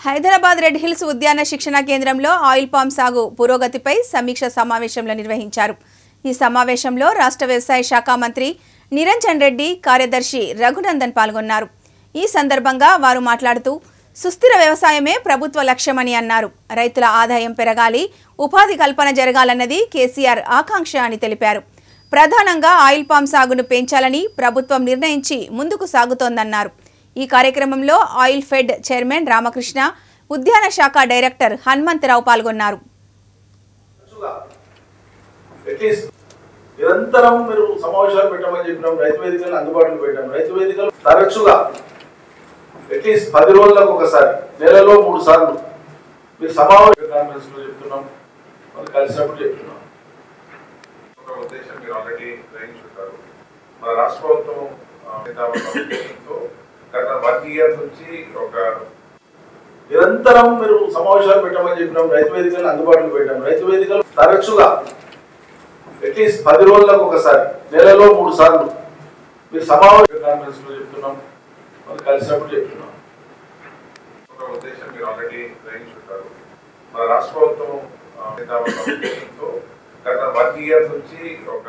Hyderabad red hills ఉద్యాన శిక్షణ కేంద్రంలో ఆయిల్ పామ్ సాగు పురోగతిపై సమీక్ష సమావేశంలో నిర్వహించారు ఈ సమావేశంలో రాష్ట్ర వ్యవసాయ శాఖ మంత్రి నిరంజన్ రెడ్డి కార్యదర్శి రఘునందన్ పాల్గొన్నారు ఈ సందర్భంగా వారు మాట్లాడుతూ సుస్థిర వ్యవసాయమే ప్రభుత్వ లక్ష్యమని అన్నారు రైతుల ఆదాయం పెరగాలి ఉపాధి కల్పన జరగాలన్నది కేసీఆర్ ఆకాంక్ష అని తెలిపారు ప్రధానంగా ఆయిల్ పామ్ సాగును పెంచాలని ప్రభుత్వం నిర్ణయించి ముందుకు సాగుతోందన్నారు ఈ కార్యక్రమంలో ఆయిల్ ఫెడ్ చైర్మన్ రామకృష్ణ ఉద్యాన శాఖ డైరెక్టర్ హనుమంతరావు పాల్గొన్నారు తరచుగా అట్లీస్ట్ నిరంతరం మీరు సమావేశాలు పెట్టమని చెప్పినాం రైతు వేదికలను అందుబాటులో పెట్టాం రైతు వేదికలు తరచుగా అట్లీస్ట్ పది రోజులకు ఒకసారి నెలలో మూడు సార్లు మీరు సమావేశ కాన్ఫరెన్స్ లో చెప్తున్నాం మరి కలిసినప్పుడు చెప్తున్నాం ఒక ఉద్దేశం మీరు ఆల్రెడీ గ్రహించుంటారు మన రాష్ట్ర ప్రభుత్వం ఆ, చేద్దామన్న ఉద్దేశంతో గత వన్ ఇయర్ నుంచి ఒక నిరంతరం మీరు సమావేశాలు పెట్టమని చెప్పినాం రైతు వేదికలను అందుబాటులో పెట్టాం రైతు వేదికలు తరచుగా అట్లీస్ట్ పది రోజులకు ఒకసారి నెలలో మూడు సార్లు మీరు సమావేశ కాన్ఫరెన్స్ లో చెప్తున్నాం మరి కలిసినప్పుడు చెప్తున్నాం ఒక ఉద్దేశం మీరు ఆల్రెడీ గ్రహించుంటారు మన రాష్ట్ర ప్రభుత్వం ఆ, చేద్దామన్న ఉద్దేశంతో గత వన్ ఇయర్ నుంచి ఒక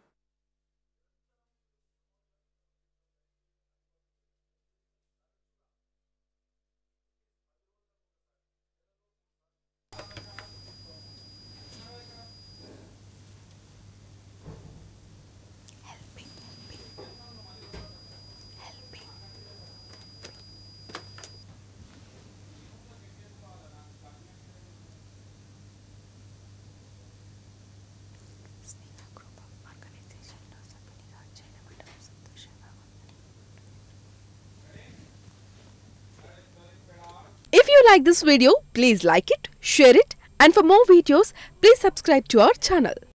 If you like this video, please like it, share it, and for more videos, please subscribe to our channel.